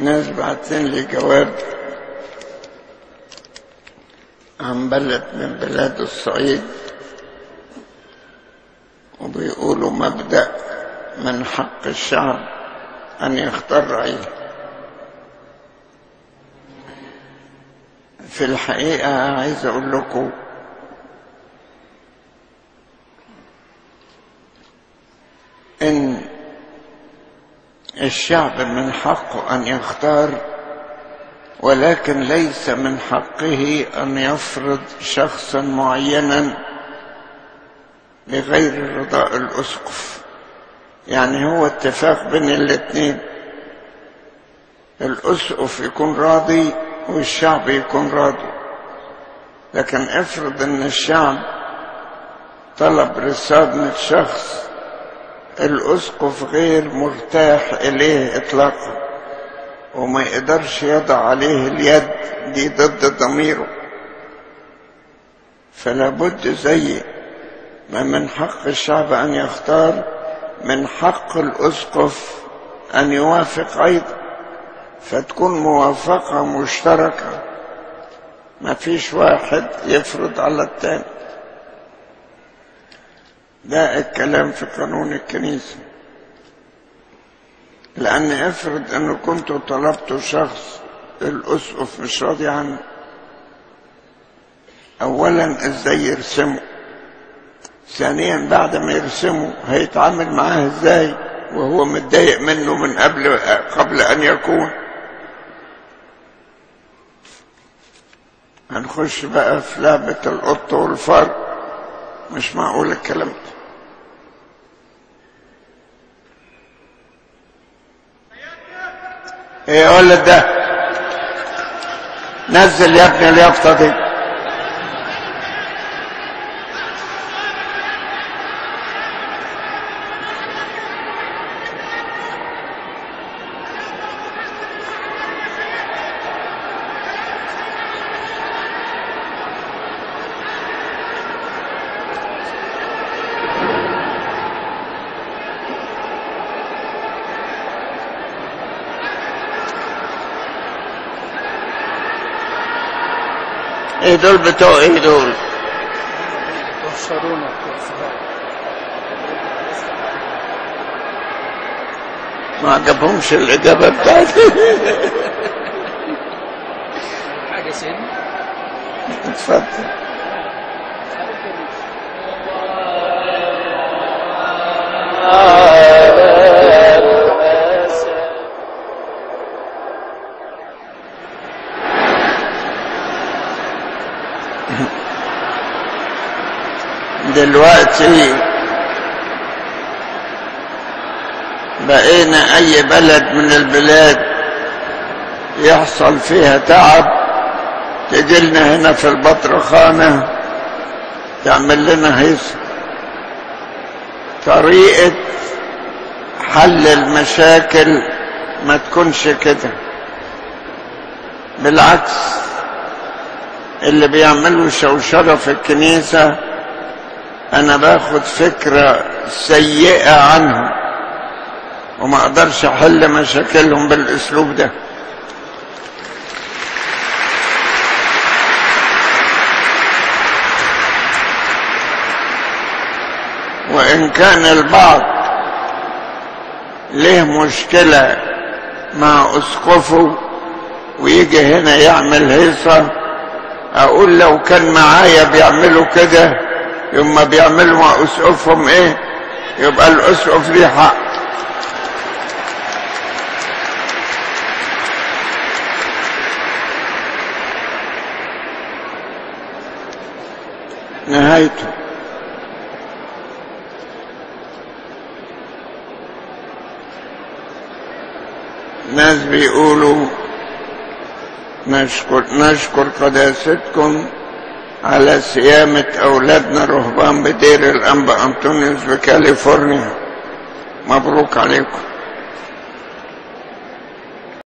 ناس بعتين لي جواب عن بلد من بلاد الصعيد وبيقولوا مبدأ من حق الشعب أن يختار رأيه في الحقيقة عايز أقول لكم إن الشعب من حقه أن يختار ولكن ليس من حقه أن يفرض شخصا معينا بغير رضاء الأسقف يعني هو اتفاق بين الاثنين الأسقف يكون راضي والشعب يكون راضي لكن افرض ان الشعب طلب رسالة شخص الأسقف غير مرتاح إليه إطلاقا وما يقدرش يضع عليه اليد دي ضد ضميره فلا بد زي ما من حق الشعب أن يختار من حق الأسقف أن يوافق أيضا فتكون موافقة مشتركة ما فيش واحد يفرض على التاني ده الكلام في قانون الكنيسة لأن افرض أنه كنت طلبت شخص الأسقف مش راضي عنه أولا إزاي يرسمه ثانيا بعد ما يرسمه هيتعامل معاه إزاي وهو متضايق منه من قبل قبل أن يكون هنخش بقى في لعبة القط والفار مش معقول الكلام ده ايه يا ولد ده نزل يا ابني اليافطه دي ايه دول بتوع ايه دول يحشرون كالسباع ما عجبهمش الاجابه بتاعتي حاجة سن اتفضل دلوقتي بقينا اي بلد من البلاد يحصل فيها تعب تجيلنا هنا في البطرخانة تعمل لنا هيصة طريقة حل المشاكل ما تكونش كده بالعكس اللي بيعملوا شوشرة في الكنيسة انا باخد فكرة سيئة عنهم وما اقدرش احل مشاكلهم بالاسلوب ده وان كان البعض له مشكلة مع اسقفه ويجي هنا يعمل هيصة اقول لو كان معايا بيعملوا كده يوم ما بيعملوا مع اسقفهم ايه يبقى الاسقف ليه حق نهايته ناس بيقولوا نشكر نشكر قداستكم على صيامة أولادنا رهبان بدير الأنبا أنطونيوس بكاليفورنيا مبروك عليكم